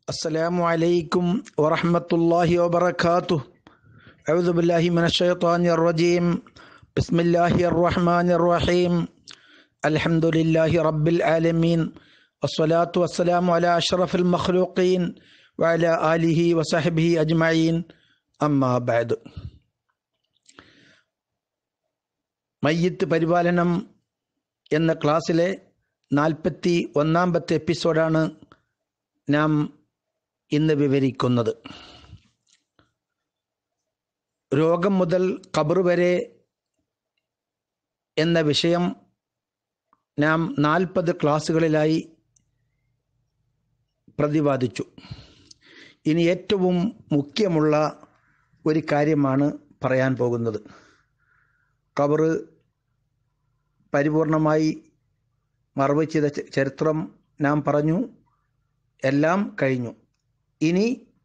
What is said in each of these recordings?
السلام عليكم ورحمة الله وبركاته أعوذ بالله من الشيطان الرجيم بسم الله الرحمن الرحيم الحمد لله رب العالمين والصلاة والسلام على أشرف المخلوقين وعلى آله وصحبه أجمعين أما بعد മയ്യത്ത് പരിപാലനം എന്ന ക്ലാസ്സിലെ നാൽപ്പത്തി ഒന്നാമത്തെ എപ്പിസോഡാണ് നാം ഇന്ന് വിവരിക്കുന്നത് രോഗം മുതൽ ഖബർ വരെ എന്ന വിഷയം നാം നാൽപ്പത് ക്ലാസ്സുകളിലായി പ്രതിപാദിച്ചു ഇനി ഏറ്റവും മുഖ്യമുള്ള ഒരു കാര്യമാണ് പറയാൻ പോകുന്നത് ഖബർ പരിപൂർണമായി മറവ് ചെയ്ത ച- ചരിത്രം നാം പറഞ്ഞു എല്ലാം കഴിഞ്ഞു ഇനി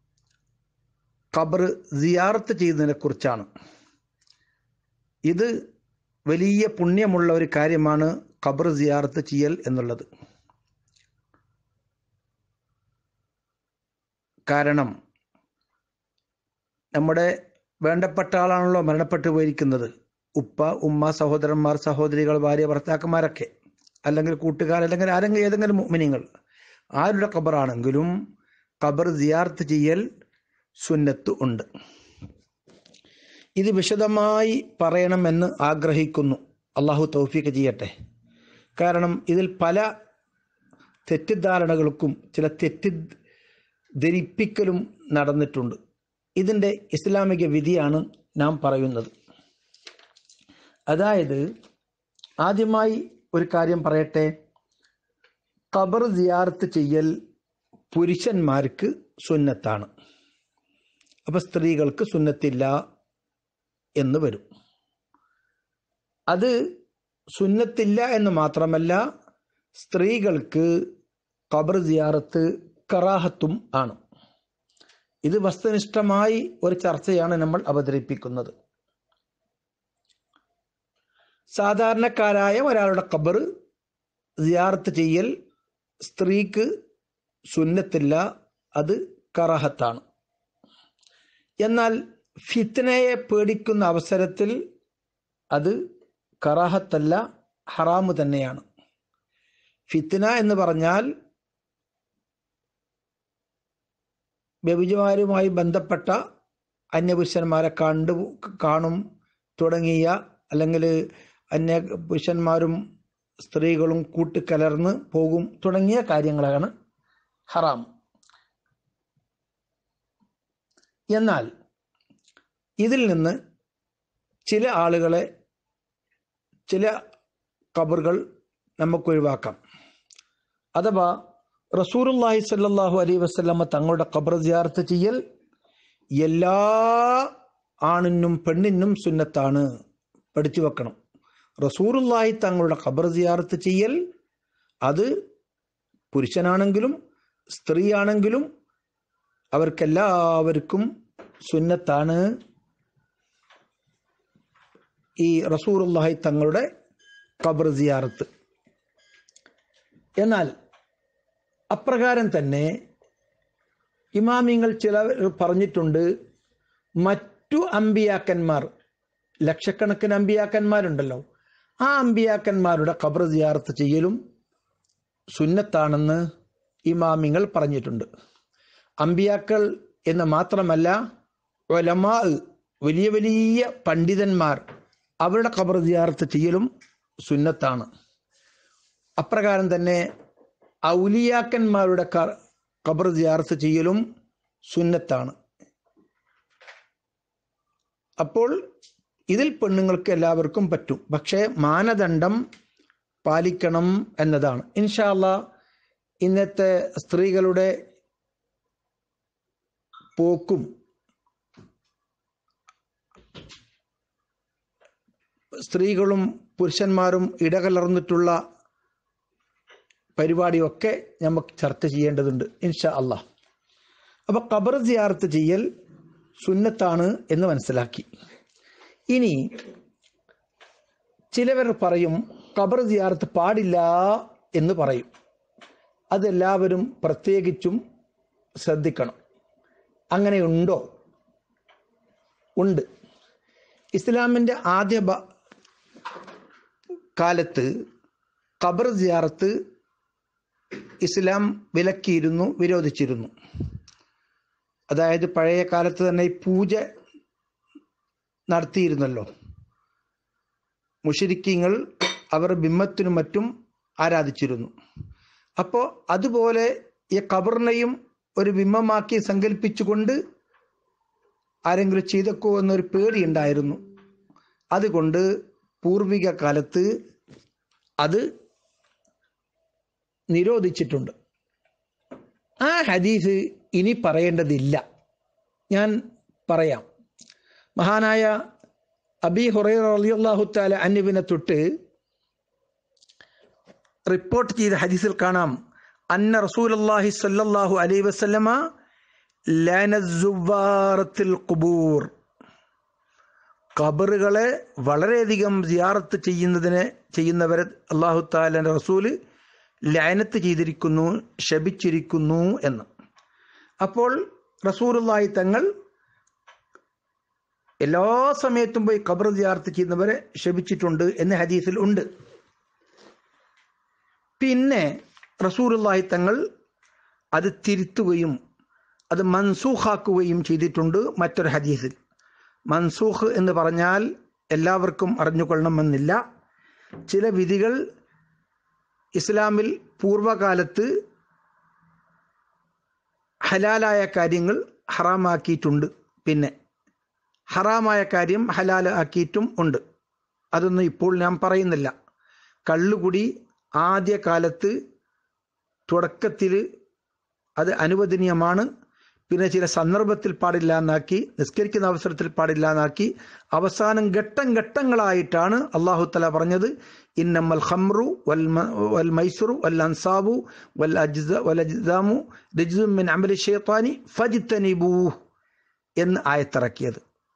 ഖബർ സിയാറത്ത് ചെയ്യുന്നതിനെ കുറിച്ചാണ് ഇത് വലിയ പുണ്യമുള്ള ഒരു കാര്യമാണ് ഖബർ സിയാറത്ത് ചെയ്യൽ എന്നുള്ളത് കാരണം നമ്മുടെ വേണ്ടപ്പെട്ട ആളാണല്ലോ മരണപ്പെട്ടു പോയിരിക്കുന്നത് ഉപ്പ ഉമ്മ സഹോദരന്മാർ സഹോദരികൾ ഭാര്യ ഭർത്താക്കന്മാരൊക്കെ അല്ലെങ്കിൽ കൂട്ടുകാർ അല്ലെങ്കിൽ ആരെങ്കിലും ഏതെങ്കിലും മുഅ്മിനീങ്ങൾ ആരുടെ ഖബറാണെങ്കിലും ഖബർ സിയാർത്ത് ചെയ്യൽ സുന്നത്ത് ഉണ്ട് ഇത് വിശദമായി പറയണമെന്ന് ആഗ്രഹിക്കുന്നു അള്ളാഹു തൗഫീക്ക് ചെയ്യട്ടെ കാരണം ഇതിൽ പല തെറ്റിദ്ധാരണകൾക്കും ചില തെറ്റിദ്ധരിപ്പിക്കലും നടന്നിട്ടുണ്ട് ഇതിൻ്റെ ഇസ്ലാമിക വിധിയാണ് നാം പറയുന്നത് അതായത് ആദ്യമായി ഒരു കാര്യം പറയട്ടെ ഖബർ സിയാർത്ത് ചെയ്യൽ പുരുഷന്മാർക്ക് സുന്നത്താണ് അപ്പൊ സ്ത്രീകൾക്ക് സുന്നത്തില്ല എന്ന് വരും അത് സുന്നത്തില്ല എന്ന് മാത്രമല്ല സ്ത്രീകൾക്ക് ഖബർ സിയാറത്ത് കറാഹത്തും ആണ് ഇത് വസ്തുനിഷ്ഠമായി ഒരു ചർച്ചയാണ് നമ്മൾ അവതരിപ്പിക്കുന്നത് സാധാരണക്കാരായ ഒരാളുടെ ഖബർ സിയാറത്ത് ചെയ്യൽ സ്ത്രീക്ക് സുന്നത്തില്ല അത് കറാഹത്താണ് എന്നാൽ ഫിത്നയെ പേടിക്കുന്ന അവസരത്തിൽ അത് കറാഹത്തല്ല ഹറാമ് തന്നെയാണ് ഫിത്ന എന്ന് പറഞ്ഞാൽ വ്യഭിചാരുമായി ബന്ധപ്പെട്ട അന്യപുരുഷന്മാരെ കണ്ടു കാണും തുടങ്ങിയ അല്ലെങ്കിൽ അന്യ പുരുഷന്മാരും സ്ത്രീകളും കൂട്ടിക്കലർന്ന് പോകും തുടങ്ങിയ കാര്യങ്ങളാണ് ഹറാം എന്നാൽ ഇതിൽ നിന്ന് ചില ആളുകളെ ചില കബറുകൾ നമുക്ക് ഒഴിവാക്കാം അഥവാ റസൂറുല്ലാഹി സല്ലല്ലാഹു അലൈഹി വസല്ലമ തങ്ങളുടെ ഖബർ സിയാർത്ത് ചെയ്യൽ എല്ലാ ആണിനും പെണ്ണിനും സുന്നത്താണ് പഠിച്ചു വെക്കണം റസൂറുല്ലാഹി തങ്ങളുടെ ഖബർ സിയാർത്ത് ചെയ്യൽ അത് പുരുഷനാണെങ്കിലും സ്ത്രീയാണെങ്കിലും അവർക്കെല്ലാവർക്കും സുന്നത്താണ് ഈ റസൂറുല്ലാഹി തങ്ങളുടെ ഖബർ സിയാറത്ത് എന്നാൽ അപ്രകാരം തന്നെ ഇമാമിങ്ങൾ ചില പറഞ്ഞിട്ടുണ്ട് മറ്റു അമ്പിയാക്കന്മാർ ലക്ഷക്കണക്കിന് അമ്പിയാക്കന്മാരുണ്ടല്ലോ ആ അമ്പിയാക്കന്മാരുടെ ഖബർ സിയാറത്ത് ചെയ്യലും സുന്നത്താണെന്ന് ഇമാമിങ്ങൾ പറഞ്ഞിട്ടുണ്ട് അമ്പിയാക്കൾ എന്ന് മാത്രമല്ല ഒലമാ വലിയ വലിയ പണ്ഡിതന്മാർ അവരുടെ ഖബർ സിയാറത്ത് ചെയ്യലും സുന്നത്താണ് അപ്രകാരം തന്നെ ഔലിയാക്കന്മാരുടെ ക- ഖബർ സിയാറത്ത് ചെയ്യലും സുന്നത്താണ് അപ്പോൾ ഇതിൽ പെണ്ണുങ്ങൾക്ക് എല്ലാവർക്കും പറ്റും പക്ഷേ മാനദണ്ഡം പാലിക്കണം എന്നതാണ് ഇൻഷാല്ല ഇന്നത്തെ സ്ത്രീകളുടെ പോക്കും സ്ത്രീകളും പുരുഷന്മാരും ഇടകലർന്നിട്ടുള്ള പരിപാടിയൊക്കെ നമുക്ക് ചർച്ച ചെയ്യേണ്ടതുണ്ട് ഇൻഷാ അള്ളാഹ് അപ്പൊ ഖബർ സിയാർത്ത് ചെയ്യൽ സുന്നത്താണ് എന്ന് മനസ്സിലാക്കി ഇനി ചിലവർ പറയും ഖബർ സിയാർത്ത് പാടില്ല എന്ന് പറയും അതെല്ലാവരും പ്രത്യേകിച്ചും ശ്രദ്ധിക്കണം അങ്ങനെയുണ്ടോ ഉണ്ട് ഇസ്ലാമിൻ്റെ ആദ്യ ബ- കാലത്ത് ഖബർ സിയാറത്ത് ഇസ്ലാം വിലക്കിയിരുന്നു വിരോധിച്ചിരുന്നു അതായത് പഴയ കാലത്ത് തന്നെ ഈ പൂജ നടത്തിയിരുന്നല്ലോ മുഷരിക്കീങ്ങൾ അവർ ബിംബത്തിനും മറ്റും ആരാധിച്ചിരുന്നു അപ്പോൾ അതുപോലെ ഈ ഖബറിനെയും ഒരു ബിംബമാക്കി സങ്കല്പിച്ചുകൊണ്ട് ആരെങ്കിലും ചെയ്തക്കോ എന്നൊരു പേടിയുണ്ടായിരുന്നു അതുകൊണ്ട് പൂർവിക കാലത്ത് അത് നിരോധിച്ചിട്ടുണ്ട് ആ ഹദീസ് ഇനി പറയേണ്ടതില്ല ഞാൻ പറയാം മഹാനായ അബി ഹുറൈറ റളിയല്ലാഹു തആല അന്നുവിനെ തൊട്ട് റിപ്പോർട്ട് ചെയ്ത ഹദീസിൽ കാണാം അന്ന റസൂലുള്ളാഹി സ്വല്ലല്ലാഹു അലൈഹി വസല്ലമ ലനസുവാറത്തിൽ ഖുബൂർ ഖബറുകളെ വളരെയധികം സിയാറത്ത് ചെയ്യുന്നതിനെ ചെയ്യുന്നവരെ അള്ളാഹു താലാന്റെ റസൂല് ലയനത്ത് ചെയ്തിരിക്കുന്നു ശപിച്ചിരിക്കുന്നു എന്ന് അപ്പോൾ റസൂലുള്ളാഹി തങ്ങൾ എല്ലാ സമയത്തും പോയി ഖബർ സിയാറത്ത് ചെയ്യുന്നവരെ ശപിച്ചിട്ടുണ്ട് എന്ന് ഹദീസിൽ ഉണ്ട് പിന്നെ റസൂലുള്ളാഹി തങ്ങൾ അത് തിരുത്തുകയും അത് മൻസൂഖാക്കുകയും ചെയ്തിട്ടുണ്ട് മറ്റൊരു ഹദീസിൽ മൻസൂഖ് എന്ന് പറഞ്ഞാൽ എല്ലാവർക്കും അറിഞ്ഞുകൊള്ളണമെന്നില്ല ചില വിധികൾ ഇസ്ലാമിൽ പൂർവകാലത്ത് ഹലാലായ കാര്യങ്ങൾ ഹറാമാക്കിയിട്ടുണ്ട് പിന്നെ ഹറാമായ കാര്യം ഹലാൽ ആക്കിയിട്ടും ഉണ്ട് അതൊന്നും ഇപ്പോൾ ഞാൻ പറയുന്നില്ല കള്ളുകുടി ആദ്യ കാലത്ത് തുടക്കത്തിൽ അത് അനുവദനീയമാണ് പിന്നെ ചില സന്ദർഭത്തിൽ പാടില്ല എന്നാക്കി നിസ്കരിക്കുന്ന അവസരത്തിൽ പാടില്ല എന്നാക്കി അവസാനം ഘട്ടം ഘട്ടങ്ങളായിട്ടാണ് അള്ളാഹു തല പറഞ്ഞത് ഇന്നമ്മൽ ഖംറു വൽ മ- വൽ മൈസുറു വൽ അൻസാബു വൽ അജ്സ വൽ അജ്സാമു രജ്സും മിൻ അമലി ഷൈത്താനി ഫജ്തനിബൂ എന്ന് ആയത്തിറക്കിയത്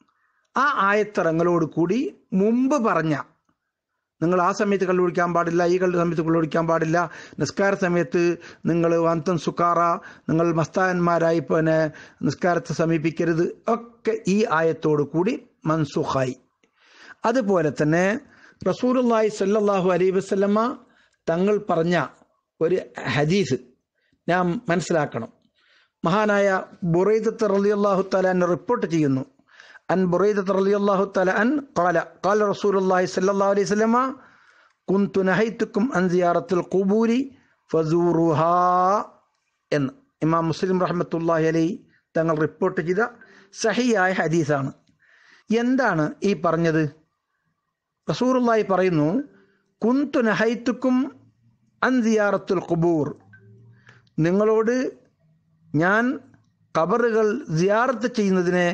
ആ ആയത്തിറങ്ങലോട് കൂടി മുമ്പ് പറഞ്ഞ നിങ്ങൾ ആ സമയത്ത് കള്ളു കുടിക്കാൻ പാടില്ല ഈ കള്ളു സമയത്ത് കള്ളു കുടിക്കാൻ പാടില്ല നിസ്കാര സമയത്ത് നിങ്ങൾ വന്തൻ സുക്കാറ നിങ്ങൾ മസ്താന്മാരായി പിന്നെ നിസ്കാരത്തെ സമീപിക്കരുത് ഒക്കെ ഈ ആയത്തോട് കൂടി മൻസുഖായി അതുപോലെ തന്നെ റസൂലുള്ളാഹി സല്ലല്ലാഹു അലൈഹി വസല്ലമ തങ്ങൾ പറഞ്ഞ ഒരു ഹദീസ് നാം മനസ്സിലാക്കണം മഹാനായ ബുറൈദത്ത് റളിയല്ലാഹു തആല അൻഹു റിപ്പോർട്ട് ചെയ്യുന്നു അൻ ബുറൈദത്ത് റളിയല്ലാഹു തആല അൻ ഖാല ഖാല റസൂലുള്ളാഹി സ്വല്ലല്ലാഹു അലൈഹി വസല്ലമ കുന്തു നഹൈതുക്കും അൻ സിയാറത്തുൽ ഖുബൂരി ഫസൂറുഹാ എന്ന് ഇമാം മുസ്ലിം റഹ്മത്തുള്ളാഹി അലൈഹി തങ്ങൾ റിപ്പോർട്ട് ചെയ്ത സഹിയായ ഹദീസാണ് എന്താണ് ഈ പറഞ്ഞത് റസൂറുള്ളാഹി പറയുന്നു കുന്തു നഹൈത്തുക്കും അൻ സിയാറത്തുൽ ഖുബൂർ നിങ്ങളോട് ഞാൻ കബറുകൾ സിയാറത്ത് ചെയ്യുന്നതിനെ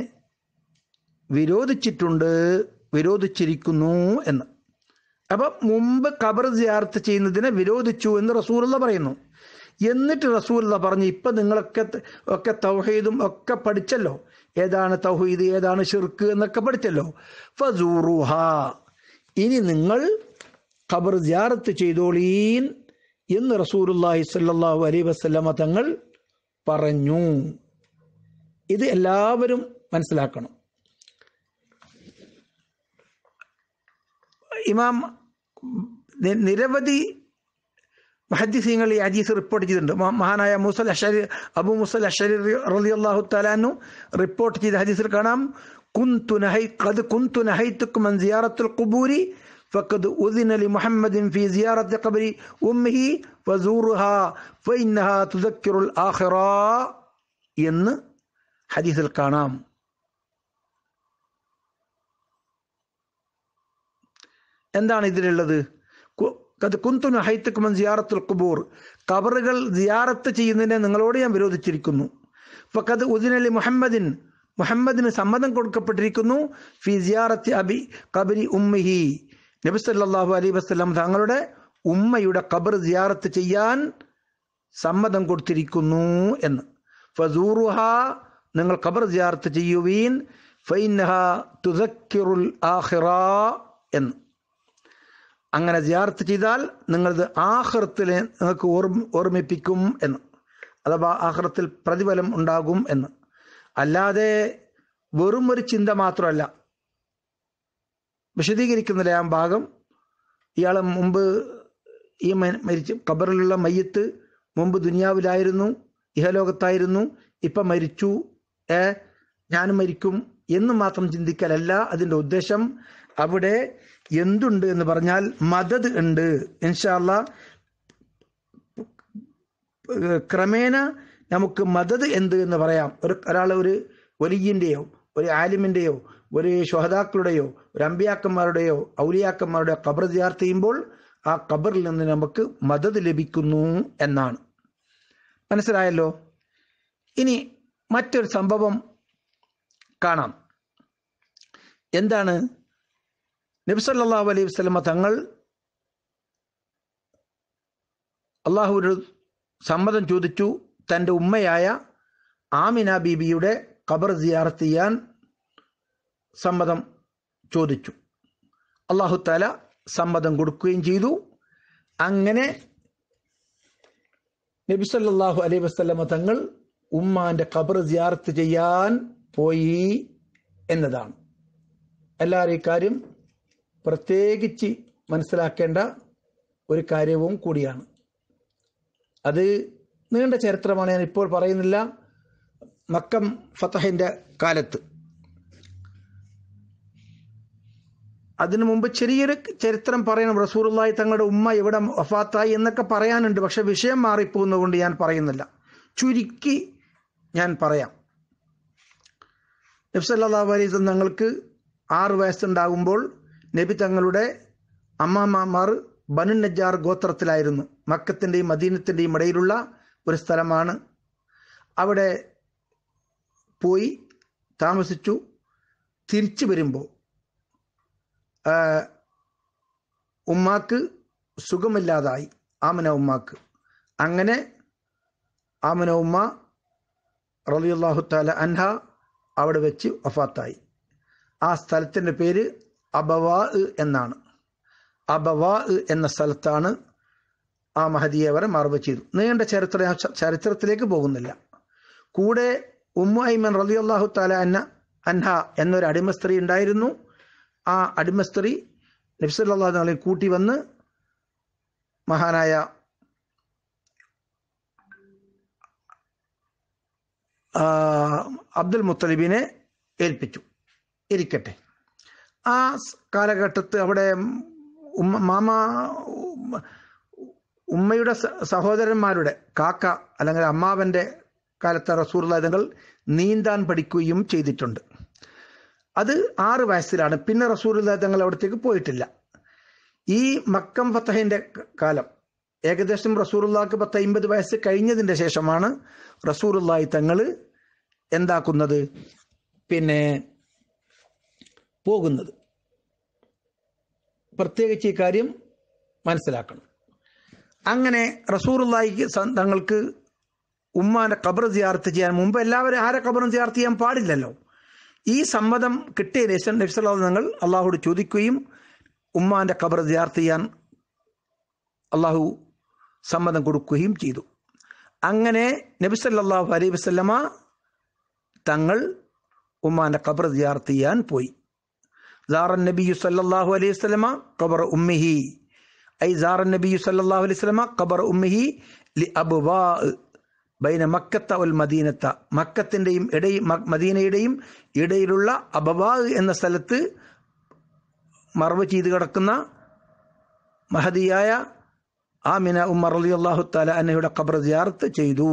വിരോധിച്ചിട്ടുണ്ട് വിരോധിച്ചിരിക്കുന്നു എന്ന് അപ്പം മുമ്പ് ഖബർ സിയാർത്ത് ചെയ്യുന്നതിനെ വിരോധിച്ചു എന്ന് റസൂലുള്ള പറയുന്നു എന്നിട്ട് റസൂലുള്ള പറഞ്ഞു ഇപ്പം നിങ്ങളൊക്കെ ത- ഒക്കെ തൗഹീദും ഒക്കെ പഠിച്ചല്ലോ ഏതാണ് തൗഹീദ് ഏതാണ് ഷിർക്ക് എന്നൊക്കെ പഠിച്ചല്ലോ ഫസൂറുഹ ഇനി നിങ്ങൾ ഖബർ സിയാറത്ത് ചെയ്തോളീൻ എന്ന് റസൂലുള്ളാഹി സ്വല്ലല്ലാഹു അലൈഹി വസല്ലമ തങ്ങൾ പറഞ്ഞു ഇത് എല്ലാവരും മനസ്സിലാക്കണം ഇമാം നി- നിരവധി മഹദ്ദിസീങ്ങൾ ഈ ഹദീസ് റിപ്പോർട്ട് ചെയ്തിട്ടുണ്ട് മ- മഹാനായ മുസൽ അഷരി അബു മുസൽ അഷരി റളിയല്ലാഹു തആലാനു റിപ്പോർട്ട് ചെയ്ത ഹദീസിൽ കാണാം കുന്തു നഹൈ ഖദ് കുന്തു നഹൈതുക്കും അൻ സിയാറത്തുൽ ഖുബൂരി ഫഖദ് ഉദിന ലി മുഹമ്മദിൻ ഫി സിയാറത്തി ഖബരി ഉമ്മിഹി ഫസൂറുഹാ ഫഇന്നഹാ തുദക്കിറുൽ ആഖിറ എന്ന് ഹദീസിൽ കാണാം എന്താണ് ഇതിലുള്ളത് കു- കത് കുന്തുന ഹൈത്തുക്കുമൻ സിയാറത്തുൽ കുബൂർ കബറുകൾ സിയാറത്ത് ചെയ്യുന്നതിനെ നിങ്ങളോട് ഞാൻ വിരോധിച്ചിരിക്കുന്നു ഫക്കത് ഉദിനലി മുഹമ്മദിൻ മുഹമ്മദിന് സമ്മതം കൊടുക്കപ്പെട്ടിരിക്കുന്നു ഫി സിയാറത്തി അബി കബരി ഉമ്മിഹി നബി സല്ലല്ലാഹു അലൈഹി വസല്ലം തങ്ങളുടെ ഉമ്മയുടെ ഖബർ സിയാറത്ത് ചെയ്യാൻ സമ്മതം കൊടുത്തിരിക്കുന്നു എന്ന് ഫസൂറുഹ നിങ്ങൾ ഖബർ സിയാറത്ത് ചെയ്യുവീൻ ഫൈനഹ തുദക്കിറുൽ ആഖിറ എന്ന് അങ്ങനെ സിയാർത്ത് ചെയ്താൽ നിങ്ങളത് ആഹൃത്തിൽ നിങ്ങൾക്ക് ഓർമ്മ ഓർമ്മിപ്പിക്കും എന്ന് അഥവാ ആഹ്റത്തിൽ പ്രതിഫലം ഉണ്ടാകും എന്ന് അല്ലാതെ വെറും ഒരു ചിന്ത മാത്രമല്ല വിശദീകരിക്കുന്നില്ല ആ ഭാഗം ഇയാൾ മുമ്പ് ഈ മരിച്ച് ഖബറിലുള്ള മയ്യത്ത് മുമ്പ് ദുനിയാവിലായിരുന്നു ഇഹലോകത്തായിരുന്നു ഇപ്പം മരിച്ചു ഏ ഞാനും മരിക്കും എന്ന് മാത്രം ചിന്തിക്കലല്ല അതിൻ്റെ ഉദ്ദേശം അവിടെ എന്തുണ്ട് എന്ന് പറഞ്ഞാൽ മദത് ഉണ്ട് ഇൻഷാല്ല ക്രമേണ നമുക്ക് മദത് എന്ത് എന്ന് പറയാം ഒരു ഒരാൾ ഒരു വലിയൻ്റെയോ ഒരു ആലിമിൻ്റെയോ ഒരു ശോഹതാക്കളുടെയോ ഒരു അമ്പിയാക്കന്മാരുടെയോ ഔലിയാക്കന്മാരുടെയോ ഖബർ ജിയാർത്ത് ചെയ്യുമ്പോൾ ആ ഖബറിൽ നിന്ന് നമുക്ക് മദത് ലഭിക്കുന്നു എന്നാണ് മനസ്സിലായല്ലോ ഇനി മറ്റൊരു സംഭവം കാണാം എന്താണ് നബ്സല്ലാഹു അലൈഹി വസ്ലമ തങ്ങൾ അള്ളാഹുവിനോട് സമ്മതം ചോദിച്ചു തൻ്റെ ഉമ്മയായ ആമിന ബീബിയുടെ ഖബർ സിയാറത്ത് ചെയ്യാൻ സമ്മതം ചോദിച്ചു അള്ളാഹു താല സമ്മതം കൊടുക്കുകയും ചെയ്തു അങ്ങനെ നബി സല്ലല്ലാഹു അലൈഹി വസല്ലമ തങ്ങൾ ഉമ്മാന്റെ ഖബർ സിയാറത്ത് ചെയ്യാൻ പോയി എന്നതാണ് എല്ലാവരും ഈ കാര്യം പ്രത്യേകിച്ച് മനസ്സിലാക്കേണ്ട ഒരു കാര്യവും കൂടിയാണ് അത് നീണ്ട ചരിത്രമാണ് ഞാൻ ഇപ്പോൾ പറയുന്നില്ല മക്കം ഫത്തഹിൻ്റെ കാലത്ത് അതിനു മുമ്പ് ചെറിയൊരു ചരിത്രം പറയണം റസൂറുള്ളായി തങ്ങളുടെ ഉമ്മ ഇവിടെ വഫാത്തായി എന്നൊക്കെ പറയാനുണ്ട് പക്ഷെ വിഷയം മാറിപ്പോകുന്നതുകൊണ്ട് ഞാൻ പറയുന്നില്ല ചുരുക്കി ഞാൻ പറയാം നബ്സല്ലാ അലൈസ് തങ്ങൾക്ക് ആറ് വയസ്സുണ്ടാകുമ്പോൾ നബി തങ്ങളുടെ അമ്മാമ്മമാർ ബനു നജാർ ഗോത്രത്തിലായിരുന്നു മക്കത്തിൻ്റെയും മദീനത്തിൻ്റെയും ഇടയിലുള്ള ഒരു സ്ഥലമാണ് അവിടെ പോയി താമസിച്ചു തിരിച്ചു വരുമ്പോൾ ഉമ്മാക്ക് സുഖമില്ലാതായി ആമന ഉമ്മാക്ക് അങ്ങനെ ആമന ഉമ്മ റലിയല്ലാഹു താല അൻഹ അവിടെ വെച്ച് വഫാത്തായി ആ സ്ഥലത്തിൻ്റെ പേര് അബവാ എന്നാണ് അബവാ എന്ന സ്ഥലത്താണ് ആ മഹദിയെ അവരെ മറവ് ചെയ്തു നീണ്ട ചരിത്ര ചരിത്രത്തിലേക്ക് പോകുന്നില്ല കൂടെ ഉമ്മു ഐമൻ റലിയല്ലാഹു താല അന്ന അൻഹ എന്നൊരു അടിമ സ്ത്രീ ഉണ്ടായിരുന്നു ആ അടിമ സ്ത്രീ നബ്സല്ലാഹു തങ്ങളെ കൂട്ടി വന്ന് മഹാനായ അബ്ദുൽ മുത്തലിബിനെ ഏൽപ്പിച്ചു ഇരിക്കട്ടെ ആ കാലഘട്ടത്ത് അവിടെ ഉമ്മ മാമ ഉമ്മയുടെ സഹോദരന്മാരുടെ കാക്ക അല്ലെങ്കിൽ അമ്മാവൻ്റെ കാലത്തെ റസൂർലാദങ്ങൾ നീന്താൻ പഠിക്കുകയും ചെയ്തിട്ടുണ്ട് അത് ആറ് വയസ്സിലാണ് പിന്നെ റസൂറുല്ലാ തങ്ങൾ അവിടത്തേക്ക് പോയിട്ടില്ല ഈ മക്കം ഫത്തഹിൻ്റെ കാലം ഏകദേശം റസൂറുല്ലാക്ക് പത്ത് അമ്പത് വയസ്സ് കഴിഞ്ഞതിൻ്റെ ശേഷമാണ് റസൂറുല്ലായി തങ്ങൾ എന്താക്കുന്നത് പിന്നെ പോകുന്നത് പ്രത്യേകിച്ച് ഈ കാര്യം മനസ്സിലാക്കണം അങ്ങനെ റസൂറുല്ലായിക്ക് തങ്ങൾക്ക് ഉമ്മാന്റെ ഖബർ സിയാർത്ത് ചെയ്യാൻ മുമ്പ് എല്ലാവരും ആരെ ഖബറും സിയാർത്ത് ചെയ്യാൻ പാടില്ലല്ലോ ഈ സമ്മതം കിട്ടിയ ശേഷം നബ്സല്ലാ തങ്ങൾ അള്ളാഹുട് ചോദിക്കുകയും ഉമ്മാന്റെ ഖബർ സിയാർത്ത് ചെയ്യാൻ അള്ളാഹു സമ്മതം കൊടുക്കുകയും ചെയ്തു അങ്ങനെ നബിസല്ലാഹു അലൈഹി വസ്ലമ തങ്ങൾ ഉമ്മാന്റെ ഖബർ സിയാർത്ത് ചെയ്യാൻ പോയി زار النبي صلى الله عليه وسلم قبر أمه أي زار النبي صلى الله عليه وسلم قبر أمه لأبواء ബൈന മക്കത്ത ഉൽ മദീനത്ത മക്കത്തിൻ്റെയും ഇടയിൽ മദീനയുടെയും ഇടയിലുള്ള അബവാഗ് എന്ന സ്ഥലത്ത് മറവ് ചെയ്ത് കിടക്കുന്ന മഹദിയായ ആമിന ഉമ്മർ അലി അള്ളാഹു താല അന്നയുടെ ഖബർ സിയാർത്ത് ചെയ്തു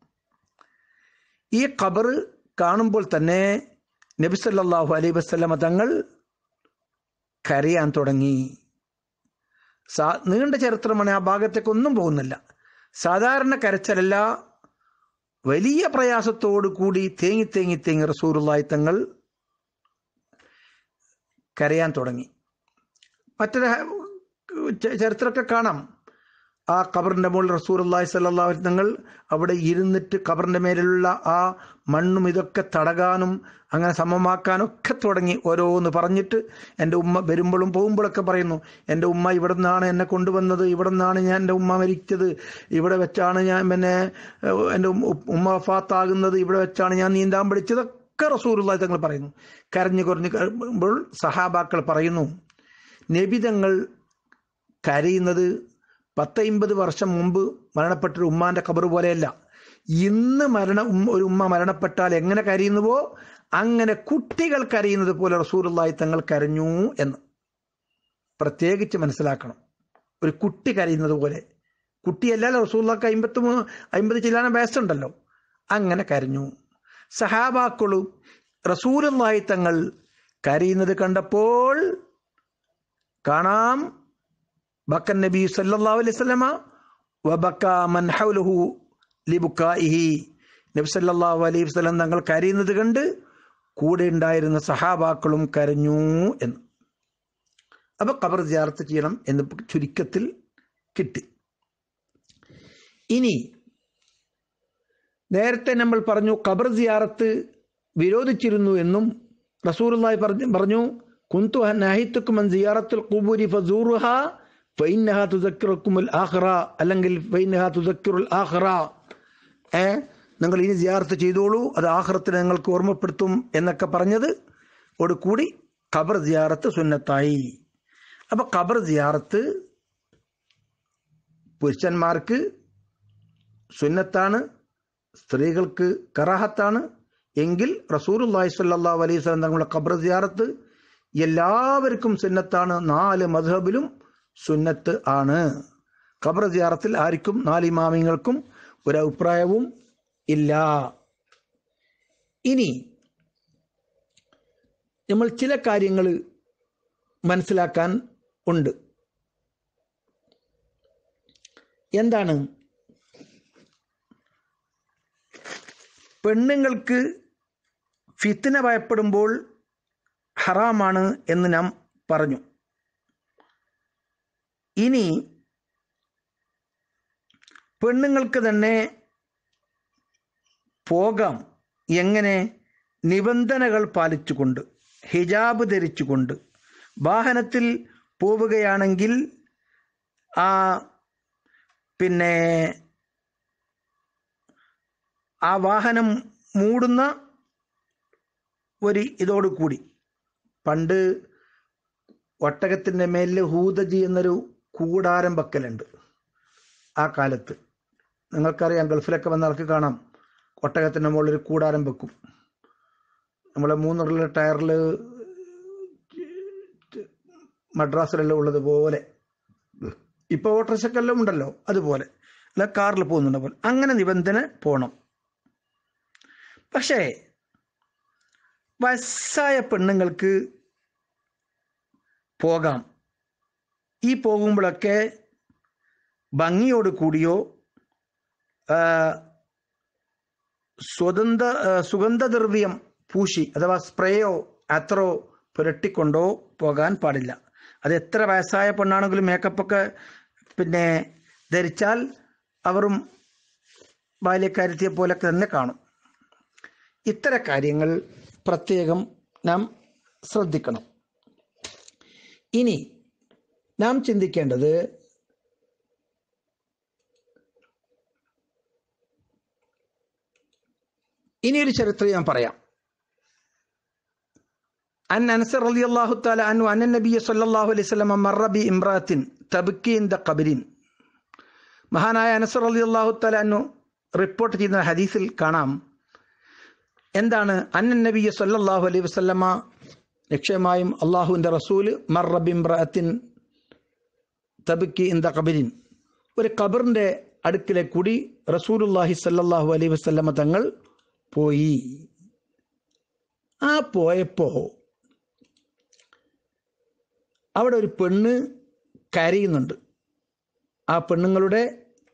ഈ ഖബർ കാണുമ്പോൾ തന്നെ നബി സല്ലല്ലാഹു അലൈഹി വസല്ലമ തങ്ങൾ കരയാൻ തുടങ്ങി സാ നീണ്ട ചരിത്രമാണ് ആ ഭാഗത്തേക്കൊന്നും പോകുന്നില്ല സാധാരണ കരച്ചലല്ല വലിയ പ്രയാസത്തോടു കൂടി തേങ്ങി തേങ്ങി തേങ്ങി റസൂറുള്ളായി തങ്ങൾ കരയാൻ തുടങ്ങി മറ്റൊരു ചരിത്രമൊക്കെ കാണാം ആ ഖബറിൻ്റെ മുകളിൽ റസൂർ അള്ളാഹി സല്ലാ തങ്ങൾ അവിടെ ഇരുന്നിട്ട് ഖബറിൻ്റെ മേലുള്ള ആ മണ്ണും ഇതൊക്കെ തടകാനും അങ്ങനെ സമമാക്കാനും ഒക്കെ തുടങ്ങി ഓരോന്ന് പറഞ്ഞിട്ട് എൻ്റെ ഉമ്മ വരുമ്പോഴും പോകുമ്പോഴൊക്കെ പറയുന്നു എൻ്റെ ഉമ്മ ഇവിടെ നിന്നാണ് എന്നെ കൊണ്ടുവന്നത് ഇവിടെ നിന്നാണ് ഞാൻ എൻ്റെ ഉമ്മ മരിച്ചത് ഇവിടെ വെച്ചാണ് ഞാൻ പിന്നെ ഏഹ്, എൻ്റെ ഉമ്മ- ഉമ്മ വഫാത്താകുന്നത് ഇവിടെ വെച്ചാണ് ഞാൻ നീന്താൻ പഠിച്ചത് ഒക്കെ റസൂറുള്ളാഹി തങ്ങൾ പറയുന്നു കരഞ്ഞു കുറഞ്ഞ് കഴിയുമ്പോൾ സഹാബാക്കൾ പറയുന്നു നബിതങ്ങൾ കരയുന്നത് പത്തൈമ്പത് വർഷം മുമ്പ് മരണപ്പെട്ടൊരു ഉമ്മാന്റെ ഖബർ പോലെയല്ല ഇന്ന് മരണ ഉമ്മ- ഒരു ഉമ്മ മരണപ്പെട്ടാൽ എങ്ങനെ കരയുന്നുവോ അങ്ങനെ കുട്ടികൾ കരയുന്നത് പോലെ റസൂറുള്ളാഹി തങ്ങൾ കരഞ്ഞു എന്ന് പ്രത്യേകിച്ച് മനസ്സിലാക്കണം ഒരു കുട്ടി കരയുന്നത് പോലെ കുട്ടിയല്ലല്ലോ റസൂള്ളക്ക് അമ്പത്തി മൂന്ന് അമ്പത് ചില്ലാനം വയസ്സുണ്ടല്ലോ അങ്ങനെ കരഞ്ഞു സഹാബാക്കളും റസൂലുള്ളാഹി തങ്ങൾ കരയുന്നത് കണ്ടപ്പോൾ കാണാം ബക്കൻ നബി സല്ലല്ലാഹു അലൈഹി വസല്ലമ വബക്ക മൻ ഹൗലഹു ലിബുക്കായിഹി നബി സല്ലല്ലാഹു അലൈഹി വസല്ലം തങ്ങൾ കരയുന്നത് കണ്ട് കൂടെ ഉണ്ടായിരുന്ന സഹാബാക്കളും കരഞ്ഞു എന്ന് അപ്പൊ ഖബർ സിയാറത്ത് ചെയ്യണം എന്ന് ചുരുക്കത്തിൽ കിട്ടി ഇനി നേരത്തെ നമ്മൾ പറഞ്ഞു ഖബർ സിയാറത്ത് വിരോധിച്ചിരുന്നു എന്നും റസൂലുള്ളാഹി പറഞ്ഞു പറഞ്ഞു കുന്തു നഹിത്തുക്കും അൻ സിയാറത്തുൽ ഖുബൂരി ഫസൂറുഹ ഫൈന്നഹ തുദക്കിറുക്കുമുൽ ആഖിറ അല്ലെങ്കിൽ ഫൈന്നഹ തുദക്കിറുൽ ആഖിറ ഏ നിങ്ങൾ ഇനി സിയാറത്ത് ചെയ്തോളൂ അത് ആഖിറത്തിന് നിങ്ങൾക്ക് ഓർമ്മപ്പെടുത്തും എന്നൊക്കെ പറഞ്ഞത് ഓട് കൂടി ഖബർ സിയാറത്ത് സുന്നത്തായി അപ്പൊ ഖബർ സിയാറത്ത് പുരുഷന്മാർക്ക് സുന്നത്താണ് സ്ത്രീകൾക്ക് കറാഹത്താണ് എങ്കിൽ റസൂലുള്ളാഹി സ്വല്ലല്ലാഹു അലൈഹി വസല്ലം തങ്ങളുടെ ഖബർ സിയാറത്ത് എല്ലാവർക്കും സുന്നത്താണ് നാല് മദ്ഹബിലും സുന്നത്ത് ആണ് ഖബർ സിയാറത്തിൽ ആർക്കും നാല് ഇമാമിങ്ങൾക്കും ഒരു അഭിപ്രായവും ഇല്ല ഇനി നമ്മൾ ചില കാര്യങ്ങൾ മനസ്സിലാക്കാൻ ഉണ്ട് എന്താണ് പെണ്ണുങ്ങൾക്ക് ഫിത്തിന ഭയപ്പെടുമ്പോൾ ഹറാമാണ് എന്ന് നാം പറഞ്ഞു ഇനി പെണ്ണുങ്ങൾക്ക് തന്നെ പോകാം എങ്ങനെ നിബന്ധനകൾ പാലിച്ചുകൊണ്ട് ഹിജാബ് ധരിച്ചുകൊണ്ട് വാഹനത്തിൽ പോവുകയാണെങ്കിൽ ആ പിന്നെ ആ വാഹനം മൂടുന്ന ഒരു ഇതോട് കൂടി പണ്ട് ഒട്ടകത്തിൻ്റെ മേലിൽ ഹൂദജി എന്നൊരു കൂടാരം വെക്കലുണ്ട് ആ കാലത്ത് നിങ്ങൾക്കറിയാം ഗൾഫിലൊക്കെ വന്നവർക്ക് കാണാം ഒട്ടകത്തിൻ്റെ മുകളിൽ ഒരു കൂടാരം വെക്കും നമ്മളെ മൂന്നുള്ള ടയറിൽ മദ്രാസിലെല്ലാം ഉള്ളതുപോലെ ഇപ്പോൾ ഓട്ടോറിക്ഷക്കെല്ലാം ഉണ്ടല്ലോ അതുപോലെ അല്ല കാറിൽ പോകുന്നുണ്ട് പോലെ അങ്ങനെ നിബന്ധന പോകണം പക്ഷേ വയസ്സായ പെണ്ണുങ്ങൾക്ക് പോകാം ഈ പോകുമ്പോഴൊക്കെ ഭംഗിയോട് കൂടിയോ ആ, സ്വതന്ത്ര ആ, സുഗന്ധദ്രവ്യം പൂശി അഥവാ സ്പ്രേയോ അത്രോ പുരട്ടിക്കൊണ്ടോ പോകാൻ പാടില്ല അത് എത്ര വയസ്സായ പെണ്ണാണെങ്കിലും മേക്കപ്പൊക്കെ പിന്നെ ധരിച്ചാൽ അവരും ബാല്യക്കാരത്തിയെ പോലൊക്കെ തന്നെ കാണും ഇത്തരം കാര്യങ്ങൾ പ്രത്യേകം നാം ശ്രദ്ധിക്കണം ഇനി നാം ചിന്തിക്കേണ്ടത് ഇനിയൊരു ചരിത്രം ഞാൻ പറയാം عن أنس رضي الله تعالى عنه أن النبي صلى الله عليه وسلم مر بامرأة تبكي عند قبر മഹാനായ അനസർ അലി അള്ളാഹു തല അന്നു റിപ്പോർട്ട് ചെയ്യുന്ന ഹദീസിൽ കാണാം എന്താണ് അന്നൻ നബി സല്ലല്ലാഹു അലൈഹി വസല്ലമ നിശ്ചയമായും അള്ളാഹുവിൻ്റെ റസൂല് മർറബിംറഅത്തിൻ തബിക്കി ഇന്ത കബരിൻ ഒരു ഖബറിൻ്റെ അടുക്കിലെ കൂടി റസൂലുല്ലാഹി സല്ലല്ലാഹു അലൈഹി വസല്ലമ തങ്ങൾ പോയി ആ പോയപ്പോൾ അവിടെ ഒരു പെണ്ണ് കരയുന്നുണ്ട് ആ പെണ്ണുങ്ങളുടെ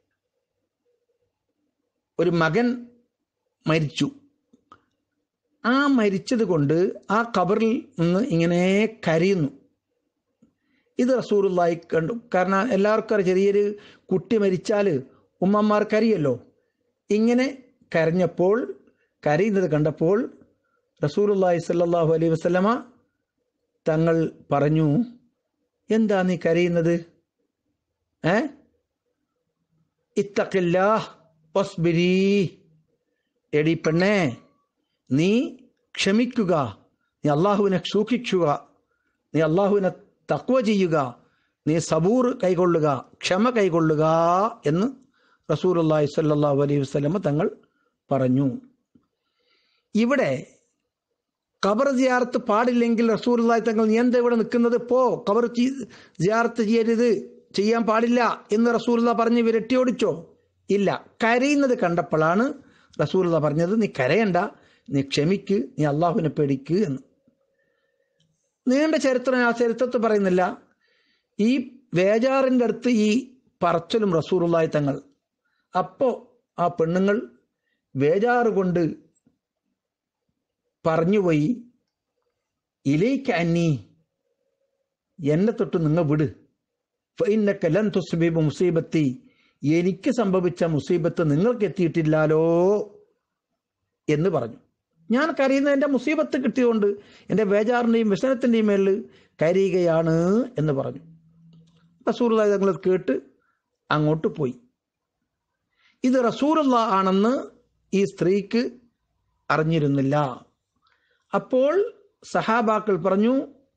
ഒരു മകൻ മരിച്ചു ആ മരിച്ചത് കൊണ്ട് ആ ഖബറിൽ നിന്ന് ഇങ്ങനെ കരയുന്നു ഇത് റസൂറുള്ളായി കണ്ടു കാരണം എല്ലാവർക്കും അറിയാം ചെറിയൊരു കുട്ടി മരിച്ചാൽ ഉമ്മമാർ കരയല്ലോ ഇങ്ങനെ കരഞ്ഞപ്പോൾ കരയുന്നത് കണ്ടപ്പോൾ റസൂലുള്ളാഹി സ്വല്ലല്ലാഹു അലൈഹി വസല്ലമ തങ്ങൾ പറഞ്ഞു എന്താ നീ കരയുന്നത് ഏ ഇത്തക്കില്ലാഹ് വസ്ബിരി എടി പെണ്ണേ നീ ക്ഷമിക്കുക നീ അള്ളാഹുവിനെ സൂക്ഷിക്കുക നീ അള്ളാഹുവിനെ തക്വ ചെയ്യുക നീ സബൂർ കൈകൊള്ളുക ക്ഷമ കൈകൊള്ളുക എന്ന് റസൂലുള്ളാഹി സ്വല്ലല്ലാഹു അലൈഹി വസല്ലമ തങ്ങൾ പറഞ്ഞു ഇവിടെ ഖബർ സിയാറത്ത് പാടില്ലെങ്കിൽ റസൂലുള്ളാഹി തങ്ങൾ നീ എന്താ ഇവിടെ നിൽക്കുന്നത് പോ ഖബർ ചി- സിയാറത്ത് ചെയ്യരുത് ചെയ്യാൻ പാടില്ല എന്ന് റസൂലുള്ള പറഞ്ഞ് വിരട്ടിയോടിച്ചോ ഇല്ല കരയുന്നത് കണ്ടപ്പോഴാണ് റസൂലുള്ള പറഞ്ഞത് നീ കരയണ്ട നീ ക്ഷമിക്ക് നീ അള്ളാഹുവിനെ പേടിക്ക് എന്ന് നീണ്ട ചരിത്രം ആ ചരിത്രത്തിൽ പറയുന്നില്ല ഈ വേജാറിൻ്റെ അടുത്ത് ഈ പറച്ചലും റസൂറുള്ളായി തങ്ങൾ അപ്പോൾ ആ പെണ്ണുങ്ങൾ വേജാറ് കൊണ്ട് പറഞ്ഞുപോയി ഇലേക്ക് അന്നി എന്നെ തൊട്ട് നിങ്ങൾ വിട് ഫൈനക്ക ലൻ തുസ്ബീബ് മുസീബത്തി എനിക്ക് സംഭവിച്ച മുസീബത്ത് നിങ്ങൾക്ക് എത്തിയിട്ടില്ലാലോ എന്ന് പറഞ്ഞു ഞാൻ കരയുന്ന എൻ്റെ മുസീബത്ത് കിട്ടിയതുകൊണ്ട് എൻ്റെ ബേജാറിൻ്റെയും വ്യസനത്തിൻ്റെയും മേളിൽ കരയുകയാണ് എന്ന് പറഞ്ഞു റസൂറുള്ള തങ്ങൾ കേട്ട് അങ്ങോട്ട് പോയി ഇത് റസൂറുള്ള ആണെന്ന് ഈ സ്ത്രീക്ക് അറിഞ്ഞിരുന്നില്ല അപ്പോൾ സഹാബാക്കൾ പറഞ്ഞു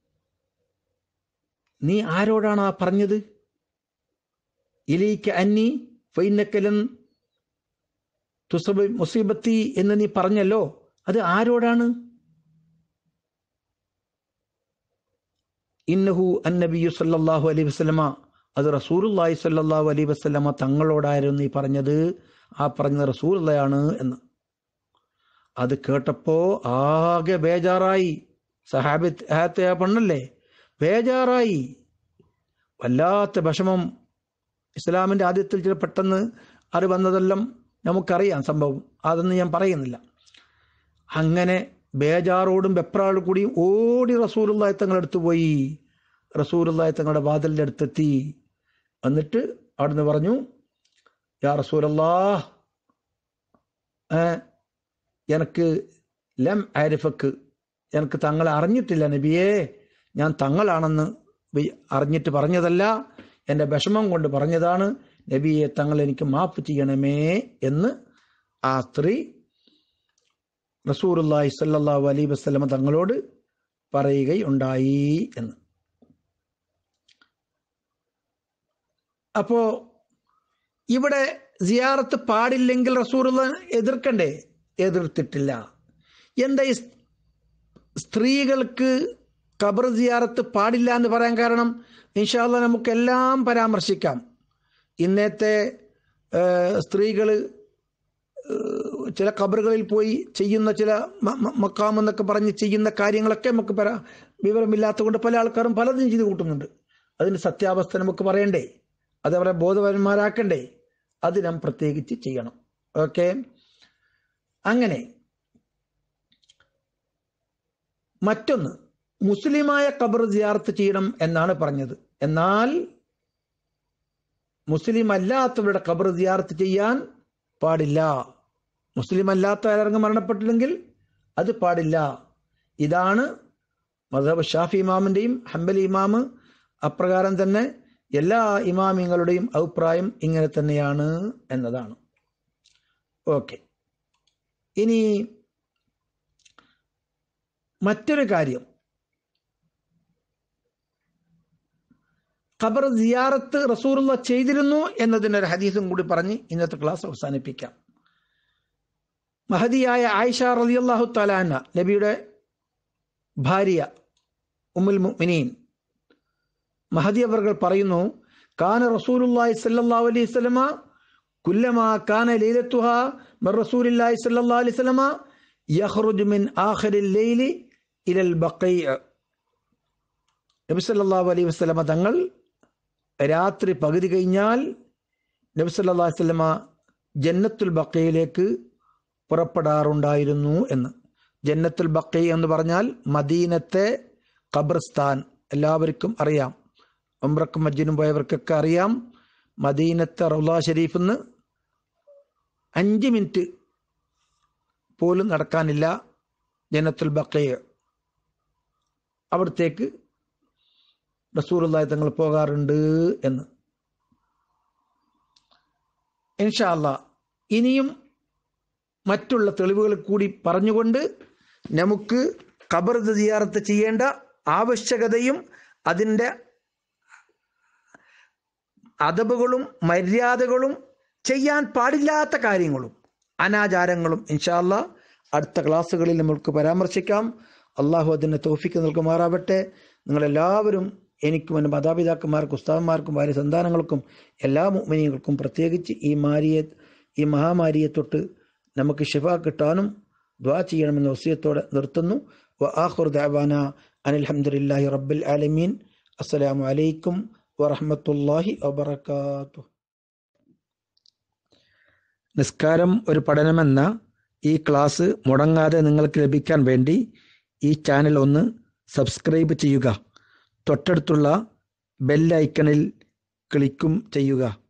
നീ ആരോടാണ് ആ പറഞ്ഞത് ഇലീക്ക് അന്നി ഫൈനക്കലൻ തുസബ് മുസീബത്തി എന്ന് നീ പറഞ്ഞല്ലോ അത് ആരോടാണ് ഇന്നഹു അന്നബിയു സല്ലല്ലാഹു അലൈഹി വസല്ലമ അത് റസൂലുള്ളാഹി സല്ലല്ലാഹു അലൈഹി വസല്ലമ തങ്ങളോടായിരുന്നു നീ പറഞ്ഞത് ആ പറഞ്ഞത് റസൂലുള്ളയാണ് എന്ന് അത് കേട്ടപ്പോ ആകെ ബേജാറായി സഹാബത്ത് ഹാത്തെ ആ പെണ്ണല്ലേ ബേജാറായി വല്ലാത്ത വിഷമം ഇസ്ലാമിൻ്റെ ആദ്യത്തിൽ ചില പെട്ടെന്ന് അത് വന്നതെല്ലാം നമുക്കറിയാം സംഭവം അതൊന്നും ഞാൻ പറയുന്നില്ല അങ്ങനെ ബേജാറോടും വെപ്രാളോടും കൂടിയും ഓടി റസൂലുള്ളാഹി തങ്ങളുടെ അടുത്ത് പോയി റസൂലുള്ളാഹി തങ്ങളുടെ വാതിലിൻ്റെ അടുത്തെത്തി എന്നിട്ട് അവിടുന്ന് പറഞ്ഞു യാ റസൂലല്ലാ ഏ, എനിക്ക് ലം ആരിഫക്ക് എനിക്ക് തങ്ങളെ അറിഞ്ഞിട്ടില്ല നബിയേ ഞാൻ തങ്ങളാണെന്ന് വി- അറിഞ്ഞിട്ട് പറഞ്ഞതല്ല എൻ്റെ വിഷമം കൊണ്ട് പറഞ്ഞതാണ് നബിയെ തങ്ങൾ എനിക്ക് മാപ്പ് ചെയ്യണമേ എന്ന് ആ സ്ത്രീ റസൂറുല്ലാഹി സല്ലല്ലാഹു അലൈഹി വസല്ലമ തങ്ങളോട് പറയുകയുണ്ടായി എന്ന് അപ്പോ ഇവിടെ സിയാറത്ത് പാടില്ലെങ്കിൽ റസൂറുള്ള എതിർക്കണ്ടേ എതിർത്തിട്ടില്ല എന്താ ഈ സ്ത്രീകൾക്ക് ഖബർ സിയാറത്ത് പാടില്ല എന്ന് പറയാൻ കാരണം ഇൻഷാല്ല നമുക്കെല്ലാം പരാമർശിക്കാം ഇന്നത്തെ സ്ത്രീകൾ ചില ഖബറുകളിൽ പോയി ചെയ്യുന്ന ചില മ- മ- മക്കാം എന്നൊക്കെ പറഞ്ഞ് ചെയ്യുന്ന കാര്യങ്ങളൊക്കെ നമുക്ക് പരാ വിവരമില്ലാത്തത് കൊണ്ട് പല ആൾക്കാരും പലതും ചെയ്ത് കൂട്ടുന്നുണ്ട് അതിന് സത്യാവസ്ഥ നമുക്ക് പറയണ്ടേ അതവരെ ബോധവാന്മാരാക്കണ്ടേ അത് നാം പ്രത്യേകിച്ച് ചെയ്യണം ഓക്കെ അങ്ങനെ മറ്റൊന്ന് മുസ്ലിമായ ഖബർ സിയാർത്ത് ചെയ്യണം എന്നാണ് പറഞ്ഞത് എന്നാൽ മുസ്ലിം അല്ലാത്തവരുടെ ഖബർ സിയാർത്ത് ചെയ്യാൻ പാടില്ല മുസ്ലിം അല്ലാത്ത ആരെങ്കിലും മരണപ്പെട്ടില്ലെങ്കിൽ അത് പാടില്ല ഇതാണ് മധബ് ഷാഫി ഇമാമിൻ്റെയും ഹംബലി ഇമാമ് അപ്രകാരം തന്നെ എല്ലാ ഇമാമിങ്ങളുടെയും അഭിപ്രായം ഇങ്ങനെ തന്നെയാണ് എന്നതാണ് ഓക്കെ ഇനി മറ്റൊരു കാര്യം ഖബർ സിയാറത്ത് റസൂറുള്ള ചെയ്തിരുന്നു എന്നതിനൊരു ഹദീസും കൂടി പറഞ്ഞ് ഇന്നത്തെ ക്ലാസ് അവസാനിപ്പിക്കാം മഹദിയായ ആയിഷ റളിയല്ലാഹു തലാന നബിയുടെ ഭാര്യ ഉമ്മുൽ മുഅ്മിനീൻ മഹദി അവർകൾ പറയുന്നു കാന റസൂലുള്ളാഹി സ്വല്ലല്ലാഹു അലൈഹി വസല്ലമ കുല്ലമാ കാന ലൈലത്തുഹ മിർ റസൂലില്ലാഹി സ്വല്ലല്ലാഹു അലൈഹി വസല്ലമ യഖ്റുജു മിൻ ആഖിറിൽ ലൈലി ഇലൽ ബഖീഅ നബി സല്ലല്ലാഹു അലൈഹി വസല്ലമ തങ്ങൾ രാത്രി പകുതി കഴിഞ്ഞാൽ നബി സല്ലല്ലാഹു അലൈഹി വസല്ലമ ജന്നത്തുൽ ബക്കയിലേക്ക് പുറപ്പെടാറുണ്ടായിരുന്നു എന്ന് ജന്നത്തുൽ ബക്കി എന്ന് പറഞ്ഞാൽ മദീനത്തെ ഖബർസ്ഥാൻ എല്ലാവർക്കും അറിയാം ഉംറക്കും മജ്ജിനും പോയവർക്കൊക്കെ അറിയാം മദീനത്തെ റൗല ഷരീഫിൽ നിന്ന് അഞ്ച് മിനിറ്റ് പോലും നടക്കാനില്ല ജനത്തുൽ ബക്കയ അവിടത്തേക്ക് റസൂറുള്ളായി തങ്ങൾ പോകാറുണ്ട് എന്ന് ഇൻഷാല്ല ഇനിയും മറ്റുള്ള തെളിവുകൾ കൂടി പറഞ്ഞുകൊണ്ട് നമുക്ക് ഖബർ സിയാറത്ത് ചെയ്യേണ്ട ആവശ്യകതയും അതിൻ്റെ അതബുകളും മര്യാദകളും ചെയ്യാൻ പാടില്ലാത്ത കാര്യങ്ങളും അനാചാരങ്ങളും ഇൻഷാല്ല അടുത്ത ക്ലാസ്സുകളിൽ നമുക്ക് പരാമർശിക്കാം അള്ളാഹു അതിന് തോഫിക്ക് നൽകുമാറാവട്ടെ നിങ്ങളെല്ലാവരും എനിക്കും എൻ്റെ മാതാപിതാക്കന്മാർക്കും ഉസ്താവന്മാർക്കും ഭാര്യ സന്താനങ്ങൾക്കും എല്ലാ മുഅ്മിനീങ്ങൾക്കും പ്രത്യേകിച്ച് ഈ മാരിയെ ഈ മഹാമാരിയെ തൊട്ട് നമുക്ക് ഷിഫ കിട്ടാനും ദ്വാ ചെയ്യണമെന്ന വസിയത്തോടെ നിർത്തുന്നു വ ആഖുർ ദഅവാന അനിൽ ഹംദുലില്ലാഹി റബ്ബിൽ ആലമീൻ അസ്സലാമു അലൈക്കും വറഹ്മത്തുള്ളാഹി വബറകാതുഹു നിസ്കാരം ഒരു പഠനമെന്ന ഈ ക്ലാസ് മുടങ്ങാതെ നിങ്ങൾക്ക് ലഭിക്കാൻ വേണ്ടി ഈ ചാനൽ ഒന്ന് സബ്സ്ക്രൈബ് ചെയ്യുക തൊട്ടടുത്തുള്ള ബെല്ലൈക്കണിൽ ക്ലിക്കും ചെയ്യുക